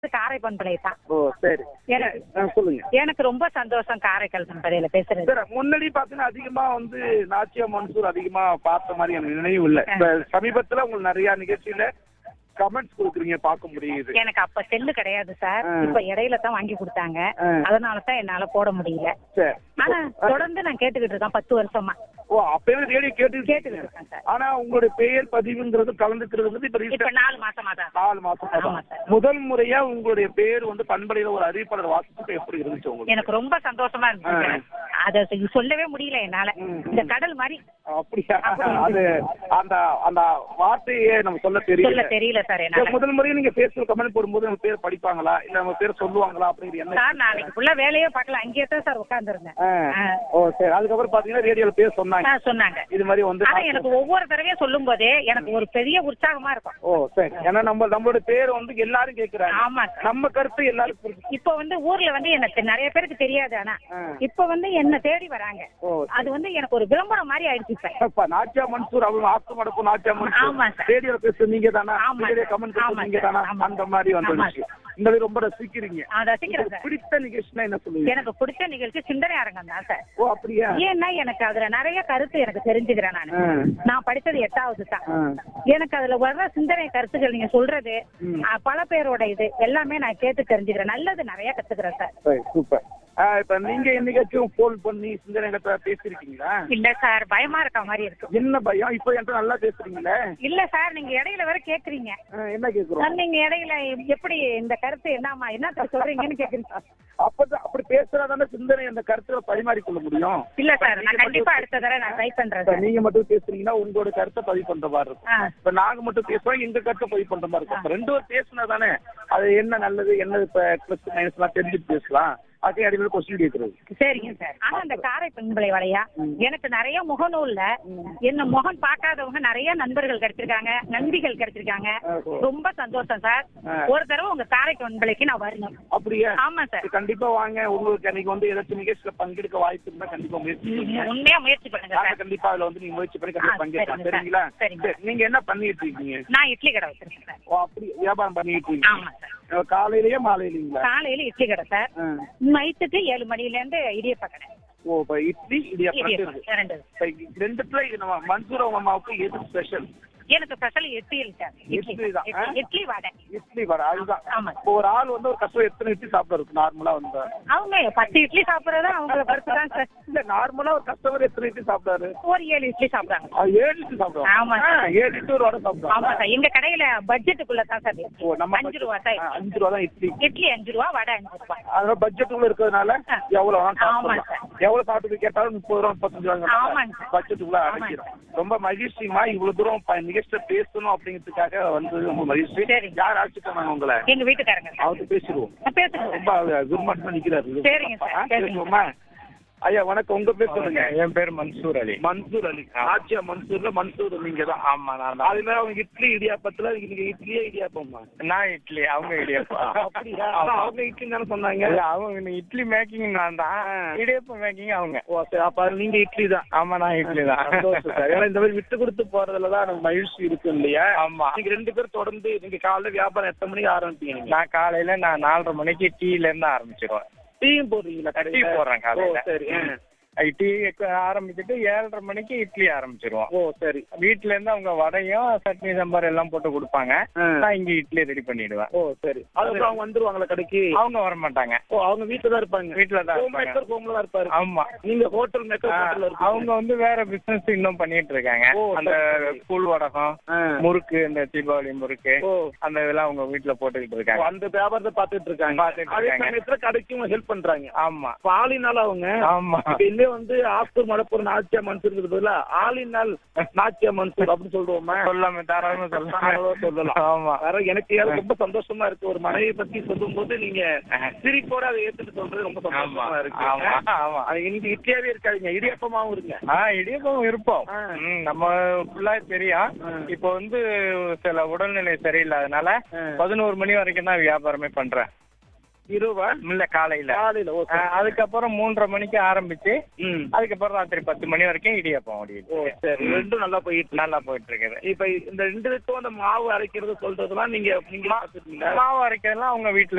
காரை பண்பலை தான் ஓ சரி எனக்கு ஆ, சொல்லுங்க எனக்கு ரொம்ப சந்தோஷம் காரைக்கால் பண்பலையில பேசுறது சார் முன்னாடி பாத்தீங்கன்னா அதிகமா வந்து நாச்சியா மன்சூர் அதிகமா பார்த்த மாதிரி எனக்கு நினைவு இல்ல இப்ப சமீபத்துல உங்களுக்கு நிறைய நிகழ்ச்சியில கமெண்ட்ஸ் கொடுக்குறீங்க பார்க்க முடியுது எனக்கு அப்ப செல்லு கிடையாது சார் ஆ. இப்ப இடையில தான் வாங்கி கொடுத்தாங்க ஆ. அதனால தான் என்னால போட முடியல சரி ஆனா தொடர்ந்து நான் கேட்டுக்கிட்டு இருக்கேன் பத்து வருஷமா ஓ அப்பவே ரேடியோ கேட்டு கேட்டுக்கிட்டு இருக்கேன் சார் ஆனா உங்களுடைய பெயர் பதிவுங்கிறது கலந்துக்கிறது வந்து இப்ப இப்ப recent நாலு மாசமா தான் நாலு மாசம் ஆமா தான். சார். முதல் முறையா உங்களுடைய பேர் வந்து பண்பலையில ஒரு அறிவிப்பாளர் வாசிச்சு எப்படி இருந்துச்சு உங்களுக்கு எனக்கு ரொம்ப சந்தோஷமா இருந்துச்சு ஆ. சார். அத சொ- சொல்லவே முடியல என்னால ம். இந்த கடல் மாதிரி அப்படியா அப்படி அது அந்த அந்த வார்த்தையே நம்ம சொல்ல தெரியல சொல்ல தெரியல சார் என்னால முதல் முறையா நீங்க பேசுற கமெண்ட் போடும்போது நம்ம பேர் படிப்பாங்களா இல்ல நம்ம பேர் சொல்லுவாங்களா அப்படிங்கிற என்ன சார் நாளைக்கு ஃபுல்லா வேலையே பார்க்கல அங்கேயே தான் சார் உட்காந்துருந்தேன் ஆ. ஓ சரி அதுக்கப்புறம் பாத்தீங்கன்னா ரேடியோல பேர் சொன்னாங்க சொன்னாங்க இது மாதிரி வந்து ஆனா எனக்கு ஒவ்வொரு தடவையும் சொல்லும் போதே எனக்கு ஒரு பெரிய உற்சாகமா இருக்கும் ஓ சரி ஏன்னா நம்ம நம்மளோட பேர் வந்து எல்லாரும் கேக்குறாங்க ஆமா சார் நம்ம கருத்து எல்லாரும் புரிஞ்சு இப்ப வந்து ஊர்ல வந்து எனக்கு நிறைய பேருக்கு தெரியாது ஆனா ஆ. இப்ப வந்து என்ன தேடி வராங்க ஓ அது வந்து எனக்கு ஒரு விளம்பரம் மாதிரி ஆயிடுச்சு சார் அப்பா நாச்சியா மன்சூர் அவங்க ஆத்து மடப்பு நாச்சியா ஆமா மன்சூர் சார். ரேடியோல பேச நீங்க தானா ஆமா ரேடியோ சார். கமெண்ட் ஆமா நீங்க சார். தானா ஆமா அந்த சார். மாதிரி ஆமா வந்துருச்சு இந்த மாதிரி ரொம்ப ரசிக்கிறீங்க நான் ரசிக்கிறேன் உங்களுக்கு சார் பிடித்த நிகழ்ச்சினா என்ன சொல்லுவீங்க எனக்கு பிடிச்ச நிகழ்ச்சி சிந்தனை அரங்கம் தான் சார் ஓ அப்படியா ஏன்னா எனக்கு அதுல நிறைய கருத்து எனக்கு தெரிஞ்சுக்கிறேன் நான் ஆ. நான் படிச்சது எட்டாவது தான் ஆ. எனக்கு அதுல வர்ற சிந்தனை கருத்துக்கள் நீங்க சொல்றது ம். ஆ, பல பேரோட இது எல்லாமே நான் கேட்டு தெரிஞ்சுக்கிறேன் நல்லது நிறைய கத்துக்கிறேன் சார் சரி சூப்பர் ஆ, இப்ப நீங்க என்னைக்காச்சும் போன் பண்ணி சிந்தனை இடத்துல பேசிருக்கீங்களா இல்ல சார் பயமா இருக்க மாதிரி இருக்கு என்ன பயம் இப்ப என்கிட்ட நல்லா பேசுறீங்களே இல்ல சார் நீங்க இடையில வேற கேக்குறீங்க ஆ, என்ன கேக்குறோம் சார், நீங்க இடையில எப்படி இந்த கருத்து என்னமா என்ன சொல்றீங்கன்னு கேக்குறீங்க அப்பதான் அப்படி பேசுறாதானே சிந்தனை அந்த கருத்துல பரிமாறிக்கொள்ள முடியும் இல்ல சார் நான் கண்டிப்பா அடுத்த தடவை நான் ட்ரை பண்றேன் இப்ப சார் நீங்க மட்டும் பேசுறீங்கன்னா உங்களோட கருத்தை பதிவு பண்ற மாதிரி இருக்கும் ஆ. இப்ப நாங்க மட்டும் பேசுறோம் எங்க கருத்தை பதிவு பண்ற மாதிரி இருக்கும் இப்ப ரெண்டு பேரும் பேசுனா தானே அது என்ன நல்லது என்ன இப்ப பிளஸ் மைனஸ் எல்லாம் தெரிஞ்சுட்டு பேசலாம் அதே அடிப்படையில் கொஸ்டின் கேட்கறது சரிங்க சார் ஆனா அந்த காரை பெண்களை வளையா எனக்கு நிறைய முகநூல்ல என்ன முகம் பார்க்காதவங்க நிறைய நண்பர்கள் கிடைச்சிருக்காங்க நண்பிகள் கிடைச்சிருக்காங்க ஓஹோ. ரொம்ப சந்தோஷம் சார் ஆ. ஒரு தடவை உங்க காரை பெண்களுக்கு நான் வரணும் அப்படியா ஆமா சார் கண்டிப்பா வாங்க உங்களுக்கு அன்னைக்கு வந்து ஏதாச்சும் நிகழ்ச்சியில பங்கெடுக்க வாய்ப்பு இருந்தா கண்டிப்பா முயற்சி பண்ணுங்க உண்மையா முயற்சி பண்ணுங்க நாங்க சார் கண்டிப்பா அதுல வந்து நீங்க முயற்சி பண்ணி கண்டிப்பா ஆ, பங்கேற்கலாம் சரிங்க சார். சரிங்களா சரிங்க. சரி, நீங்க என்ன பண்ணிட்டு இருக்கீங்க நான் இட்லி கடை வச்சிருக்கேன் சார் ஓ அப்படி வியாபாரம் பண்ணிட்டு இருக்கீங்க ஆமா சார் அஹ் காலையிலயே மாலையிலீங்களா காலையில இட்லி கடை சார் ஆ. நைட்டுக்கு ஏழு மணில இருந்து இடியப்ப கடை ஓ இப்ப இட்லி இடியாப்பம் ரெண்டு இருக்கு இடியப்பம் ரெண்டு இப்ப ரெண்டுத்துல இது நம்ம மன்சூர் அம்மாவுக்கு எது ஸ்பெஷல் எனக்கு ஸ்பெஷல் இட்லி சார் இட்லி இட்லி தான், ஆ? இட்லி- இட்லி வடை இட்லி வர அதுதான் ஆமா. இப்போ ஒரு ஆள் வந்து ஒரு கஷ்டம் எத்தனை இட்லி சாப்பிடுறது நார்மலா வந்து அவங்க பத்து இட்லி சாப்பிடுறது அவங்க பருப்பு தான் சார் இல்ல நார்மலா ஒரு கஸ்டமர் எத்தனை இட்லி சாப்பிடாரு ஒரு ஏழு இட்லி சாப்பிடுறாங்க அது ஏழு இட்லி சாப்பிடுவாங்க ஆமா ஆ, சார். ஏழு இட்லி ஒரு வடை ஆமா சாப்பிடுவாங்க சார் எங்க கடையில பட்ஜெட்டுக்குள்ள தான் சார் இருக்கு. ஓ நம்ம அஞ்சு ரூபா தான் ஆ, இட்லி. அஞ்சு ரூபா தான் இட்லி இட்லி அஞ்சு ரூபா வடை அஞ்சு ரூபா அதனால பட்ஜெட் உள்ள இருக்கிறதுனால ஆ. எவ்வளவு வேணாலும் ஆமா சாப்பிடலாம். சார். எவ்வளவு சாப்பிட்டு கேட்டாலும் முப்பது ரூபா முப்பத்தஞ்சு ரூபா ஆமாங்க சார். பட்ஜெட் உள்ள ஆமாங்க அடைக்கிறோம் ரொம்ப மகிழ்ச்சிமா இவ்வளவு தூரம் ப- நிகழ்ச்சியில பேசணும் அப்படிங்கிறதுக்காக வந்து ரொம்ப மகிழ்ச்சி சரிங்க. யார் அழைச்சிட்டாங்க உங்களை எங்க வீட்டுக்காரங்க சார். அவர்கிட்ட பேசிடுவோம் நான் பேசுறேன் ரொம்ப சார். குருமாட்டமா நிக்கிறாரு சரிங்க சார், ஆ, சரிங்க. பேசுவோமா ஐயா வணக்கம் உங்க பேர் சொல்லுங்க என் பேர் மன்சூர் அலி மன்சூர் அலி ஆச்சியா மன்சூர்ல மன்சூர் நீங்க தான் ஆமா நான் தான் அது மாதிரி அவங்க இட்லி இடியாப்பத்துல நீங்க இட்லியே இடியாப்பமா நான் இட்லி அவங்க இடியப்பா அப்படியா ஆனா அவங்க இட்லி தானே சொன்னாங்க இல்ல அவங்க இட்லி மேக்கிங் நான் தான் இடியப்பம் மேக்கிங் அவங்க ஓ சரி அப்ப நீங்க இட்லி தான் ஆமா நான் இட்லி தான் சந்தோஷம் சார் ஏன்னா இந்த மாதிரி விட்டு கொடுத்து போறதுல தான் நமக்கு மகிழ்ச்சி இருக்கு இல்லையா ஆமா நீங்க ரெண்டு பேரும் தொடர்ந்து நீங்க காலைல வியாபாரம் எத்தனை மணிக்கு ஆரம்பிப்பீங்க நீங்க நான் காலையில நான் நாலரை மணிக்கு டீல இருந்து ஆரம்பிச்சிருவேன் டீயும் போடுறீங்களா கடையில? டீ போடுறேன் ஓ காலையில சரி ஆ. டீ ஆரம்பிச்சுட்டு ஏழரை மணிக்கு இட்லி ஆரம்பிச்சிருவோம் ஓ சரி வீட்ல இருந்து அவங்க வடையும் சட்னி சாம்பார் எல்லாம் போட்டு கொடுப்பாங்க ஆ. நான் இங்க இட்லி ரெடி பண்ணிடுவேன் ஓ சரி அதுக்கப்புறம் அவங்க வந்துருவாங்களா கடைக்கு அவங்க வர மாட்டாங்க ஓ அவங்க வீட்டுல தான் இருப்பாங்க வீட்ல தான் ஹோம் இருப்பாங்க. மேக்கர் ஹோம்ல தான் இருப்பாரு ஆமா நீங்க ஹோட்டல் மேக்கர் ஹோட்டல்ல ஆ, இருப்பீங்க அவங்க வந்து வேற பிசினஸ் இன்னும் பண்ணிட்டு இருக்காங்க ஓ, அந்த சரி. கூழ் வடகம் ஆ. முறுக்கு இந்த தீபாவளி முறுக்கு ஓ அந்த இதெல்லாம் அவங்க வீட்டுல போட்டுக்கிட்டு ஓ, இருக்காங்க அந்த வியாபாரத்தை பாத்துட்டு இருக்காங்க பாத்துட்டு அதே இருக்காங்க. சமயத்துல கடைக்கும் ஹெல்ப் பண்றாங்க ஆமா பாலினால அவங்க ஆமா இப்ப இல்லே வந்து ஆஸ்தூர் மலப்பூர் நாச்சியா மன்சூர் பதிலா ஆளினால் நாச்சியா மன்சூர் அப்படின்னு சொல்லுவோமா சொல்லாம தாராளமா தாராளமா சொல்லலாம் சொல்லலாம். ஆமா வேற எனக்கு ஏதாவது ரொம்ப சந்தோஷமா இருக்கு ஒரு மனைவி பத்தி சொல்லும் போது நீங்க சிரிப்போட அதை ஏத்துட்டு சொல்றது ரொம்ப ஆமா சந்தோஷமா இருக்கு ஆமா ஆமா அது இன்னைக்கு இட்லியாவே இருக்காதுங்க இடியப்பமாவும் இருங்க ஆ இடியப்பம் இருப்போம் ஆ. ம், நம்ம ஃபுல்லா தெரியும் ஆ. இப்போ வந்து சில உடல்நிலை சரியில்லாதனால ஆ. பதினோரு மணி வரைக்கும் தான் வியாபாரமே பண்றேன் இருவா இல்ல காலையில காலையில ஓ அஹ், அதுக்கப்புறம் மூன்றரை மணிக்கு ஆரம்பிச்சு ம் அதுக்கப்புறம் ராத்திரி பத்து மணி வரைக்கும் இடியாப்பம் ஓ ஓடிட்டு சரி ரெண்டும் நல்லா போயிட்டு நல்லா போயிட்டு இருக்குது இப்ப இந்த ரெண்டு இதுக்கும் அந்த மாவு அரைக்கிறது சொல்றதெல்லாம் நீங்க நீங்க பாத்துட்டீங்களா மாவு அரைக்கிறதுலாம் அவங்க வீட்டுல